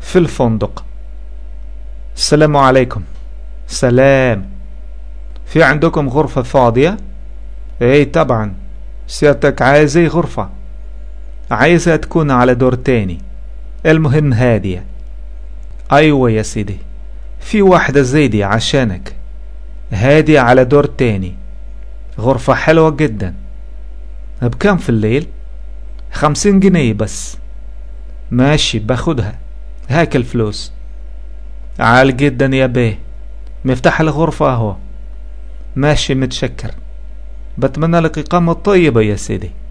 في الفندق السلام عليكم سلام في عندكم غرفة فاضية اي طبعا سيادتك عايز اي غرفة عايزها تكون على دور تاني المهم هادية ايوه يا سيدي في واحدة زي دي عشانك هادية على دور تاني غرفة حلوة جدا بكام في الليل خمسين جنيه بس ماشي باخدها هاك الفلوس عال جدا يا بيه مفتاح الغرفة اهو ماشي متشكر بتمنى لك إقامة طيبة يا سيدي